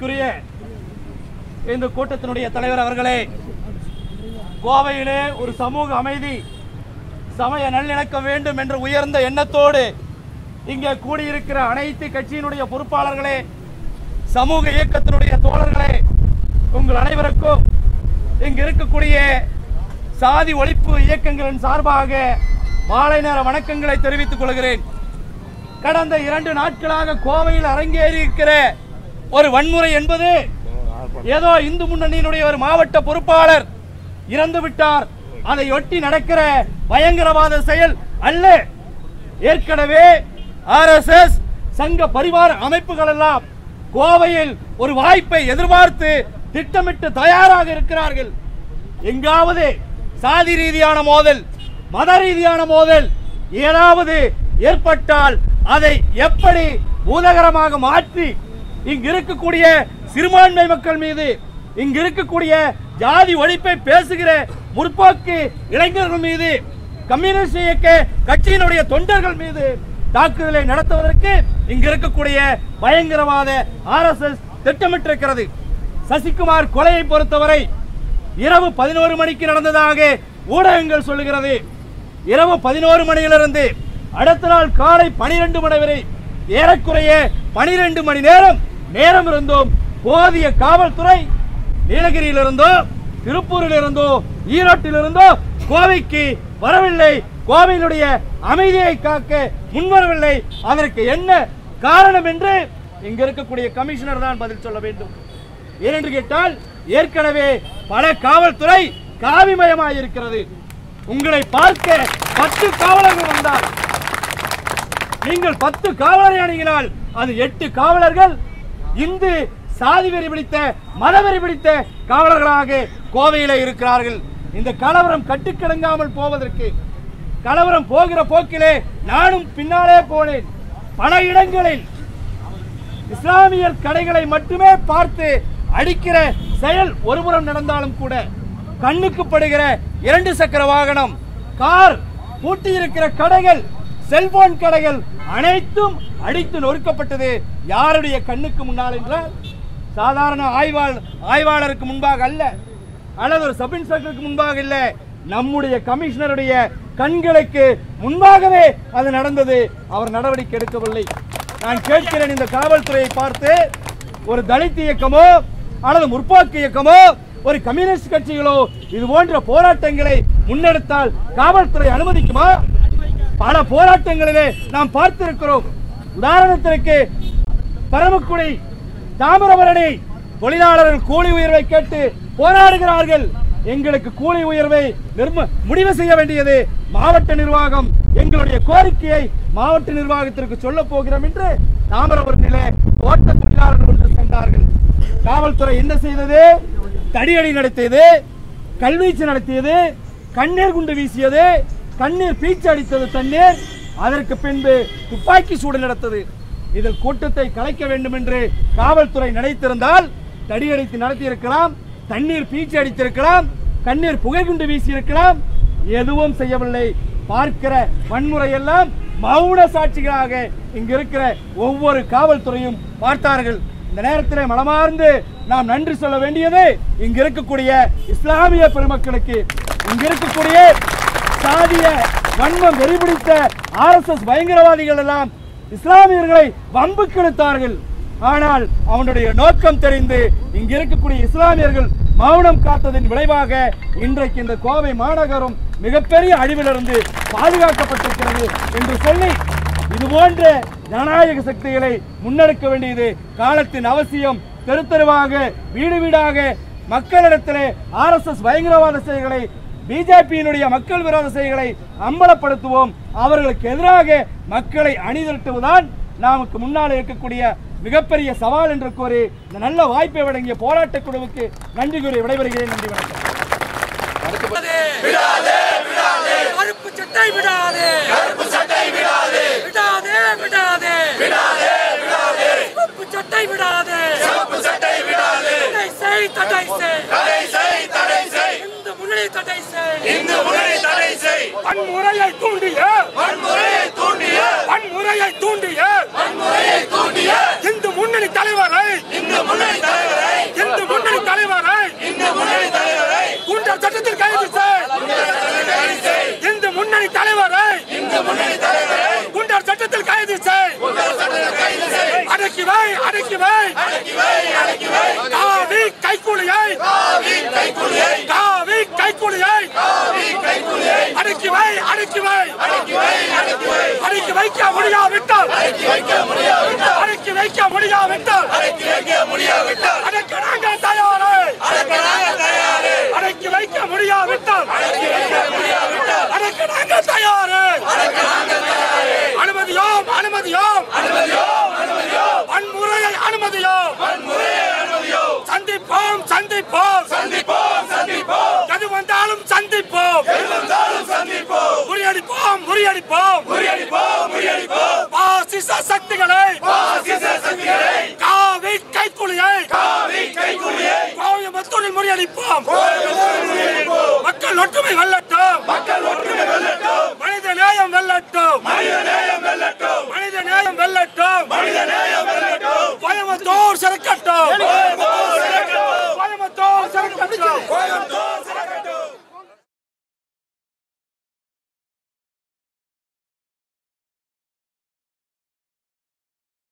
மரியாதைக்குரிய இந்த கூட்டத்தினுடைய தலைவர் அவர்களே கோவையிலே ஒரு சமூக அமைதி சமய நல்லிணக்கம் வேண்டும் என்ற உயர்ந்த எண்ணத்தோடு இங்கே கூடியிருக்கிற அனைத்து கட்சியினுடைய பொறுப்பாளர்களே சமூக இயக்கத்தினுடைய தோழர்களே உங்கள் அனைவருக்கும் இங்கு இருக்கக்கூடிய சாதி ஒழிப்பு இயக்கங்களின் சார்பாக மாலை நேர வணக்கங்களை தெரிவித்துக் கொள்கிறேன் கடந்த இரண்டு நாட்களாக கோவையில் அரங்கேறி இருக்கிற ஒரு வன்முறை என்பது ஏதோ இந்து முன்னணியினுடைய ஒரு மாவட்ட பொறுப்பாளர் இறந்து விட்டார் அதை ஒட்டி நடக்கிற பயங்கரவாத செயல் அல்ல ஏற்கனவே ஆர்எஸ்எஸ் சங்க பரிவார அமைப்புகள் எல்லாம் கோவையில் ஒரு வாய்ப்பை எதிர்பார்த்து திட்டமிட்டு தயாராக இருக்கிறார்கள் எங்காவது சாதி ரீதியான மோதல் மத ரீதியான மோதல் ஏதாவது ஏற்பட்டால் அதை எப்படி பூதகரமாக மாற்றி இங்கு இருக்கக்கூடிய சிறுபான்மை மக்கள் மீது இங்கு இருக்கக்கூடிய ஜாதி ஒழிப்பை பேசுகிற முற்போக்கு இளைஞர்கள் மீது கம்யூனிஸ்ட் இயக்க கட்சியினுடைய தொண்டர்கள் மீது தாக்குதலை நடத்துவதற்கு இங்கு இருக்கக்கூடிய பயங்கரவாத ஆர்எஸ்எஸ் திட்டமிட்டிருக்கிறது சசிகுமார் கொலையை பொறுத்தவரை இரவு பதினோரு மணிக்கு நடந்ததாக ஊடகங்கள் சொல்லுகிறது இரவு பதினோரு மணியிலிருந்து அடுத்த நாள் காலை பனிரெண்டு மணி வரை ஏறக்குறைய பனிரெண்டு மணி நேரம் நேரம் இருந்தும் போதிய காவல்துறை நீலகிரியிலிருந்தோ திருப்பூரிலிருந்தோ ஈரோட்டிலிருந்தோ கோவைக்கு வரவில்லை கோவையினுடைய அமைதியை காக்க முன்வரவில்லை அதற்கு என்ன காரணம் என்று இங்க இருக்கக்கூடிய கமிஷனர் தான் பதில் சொல்ல வேண்டும் ஏனென்று கேட்டால் ஏற்கனவே பல காவல்துறை காவிமயமாக இருக்கிறது உங்களை பார்க்க பத்து காவலர்கள் வந்தார் நீங்கள் பத்து காவலரை அணுகினால் அது எட்டு காவலர்கள் இந்து சாதி வெறி பிடித்த மதவெறி பிடித்த காவலர்களாக கோவையில இருக்கிறார்கள் இந்த கலவரம் கட்டுக்கடங்காமல் போவதற்கு கலவரம் போகிற போக்கிலே நானும் பின்னாலே போனேன் பல இடங்களில் இஸ்லாமியர் கடைகளை மட்டுமே பார்த்து அடிக்கிற செயல் ஒருபுறம் நடந்தாலும் கூட கண்ணுக்கு படுகிற இரண்டு சக்கர வாகனம் கார் பூட்டி இருக்கிற கடைகள் செல்போன் கடைகள் அனைத்தும் அடித்து நொறுக்கப்பட்டது யாருடைய கண்ணுக்கு முன்னால் என்றால் சாதாரண ஆய்வாளர் ஆய்வாளருக்கு முன்பாக அல்ல அல்லது ஒரு சப் இன்ஸ்பெக்டருக்கு முன்பாக இல்ல நம்முடைய கமிஷனருடைய கண்களுக்கு முன்பாகவே அது நடந்தது அவர் நடவடிக்கை எடுக்கவில்லை நான் கேட்கிறேன் இந்த காவல்துறையை பார்த்து ஒரு தலித் இயக்கமோ அல்லது முற்போக்கு இயக்கமோ ஒரு கம்யூனிஸ்ட் கட்சிகளோ இது போன்ற போராட்டங்களை முன்னெடுத்தால் காவல்துறை அனுமதிக்குமா பல போராட்டங்களிலே நாம் பார்த்திருக்கிறோம் உதாரணத்திற்கு பரமக்குடி தாமிரபரணி தொழிலாளர்கள் கூலி உயர்வை கேட்டு போராடுகிறார்கள் எங்களுக்கு கூலி உயர்வை நிர்ம முடிவு செய்ய வேண்டியது மாவட்ட நிர்வாகம் எங்களுடைய கோரிக்கையை மாவட்ட நிர்வாகத்திற்கு சொல்ல போகிறோம் என்று தாமிரபரணியிலே தோட்ட தொழிலாளர்கள் ஒன்று சென்றார்கள் காவல்துறை என்ன செய்தது தடியடி நடத்தியது கல்வீச்சு நடத்தியது கண்ணீர் குண்டு வீசியது கண்ணீர் பீச்சு அடித்தது தண்ணீர் அதற்கு பின்பு துப்பாக்கி சூடு நடத்தது இதில் கூட்டத்தை கலைக்க வேண்டும் என்று காவல்துறை நினைத்திருந்தால் தடியடித்து நடத்தியிருக்கலாம் தண்ணீர் பீச்சு அடித்திருக்கலாம் கண்ணீர் புகை குண்டு வீசியிருக்கலாம் எதுவும் செய்யவில்லை பார்க்கிற வன்முறை எல்லாம் மௌன சாட்சிகளாக இங்கு இருக்கிற ஒவ்வொரு காவல்துறையும் பார்த்தார்கள் இந்த நேரத்தில் மனமார்ந்து நாம் நன்றி சொல்ல வேண்டியது இங்கு இருக்கக்கூடிய இஸ்லாமிய பெருமக்களுக்கு இங்கு இருக்கக்கூடிய சாதிய வன்மம் வெறிபிடித்த ஆர்எஸ்எஸ் பயங்கரவாதிகள் எல்லாம் இஸ்லாமியர்களை வம்புக்கு இழுத்தார்கள் ஆனால் அவனுடைய நோக்கம் தெரிந்து இங்கு இருக்கக்கூடிய இஸ்லாமியர்கள் மௌனம் காத்ததின் விளைவாக இன்றைக்கு இந்த கோவை மாநகரம் மிகப்பெரிய அழிவிலிருந்து பாதுகாக்கப்பட்டிருக்கிறது என்று சொல்லி இது போன்ற ஜனநாயக சக்திகளை முன்னெடுக்க வேண்டியது காலத்தின் அவசியம் தெரு தெருவாக வீடு வீடாக மக்களிடத்திலே ஆர்எஸ்எஸ் பயங்கரவாத செயல்களை பிஜேபியினுடைய மக்கள் விரோத செயல்களை அம்பலப்படுத்துவோம் அவர்களுக்கு எதிராக மக்களை அணிதிரட்டுவதுதான் நமக்கு முன்னால் இருக்கக்கூடிய மிகப்பெரிய சவால் என்று கூறி இந்த நல்ல வாய்ப்பை வழங்கிய போராட்ட குழுவுக்கு நன்றி கூறி விடைபெறுகிறேன் நன்றி வணக்கம் கருப்பு சட்டை விடாதே கருப்பு சட்டை விடாதே விடாதே விடாதே விடாதே விடாதே கருப்பு சட்டை விடாதே கருப்பு சட்டை விடாதே தடை செய் தடை செய் தடை செய் தடை செய் இந்து முன்னணி தடை செய் இந்து முன்னணி தடை செய் வன்முறையை தூண்டிய வன்முறையை தூண்டிய வன்முறையை தூண்டிய வன்முறையை தூண்டிய இந்து முன்னணி தலைவரை இந்து முன்னணி தலைவரை சட்டத்தில் கைது செய் அடக்கி வை அடக்கி வை காவி கைக்கூலியை காவி கைக்கூலியை அடக்கி வை அடக்கி வை அடக்கி வைக்க முடியாவிட்டால் அடக்கி வைக்க முடியாவிட்டால் அடக்க நாங்கள் தயாரே அடக்கி வைக்க முடியாவிட்டால் அடக்க நாங்கள் தயாரே அனுமதியோம் அனுமதியோம் வன்முறையை அனுமதியோம் சந்திப்போம் சந்திப்போம் எது வந்தாலும் சந்திப்போம் முறியடிப்போம் முறியடிப்போம் பாசிச சக்திகளை காவி கைக்குலியை கோயம்புத்தூரில் முறியடிப்போம்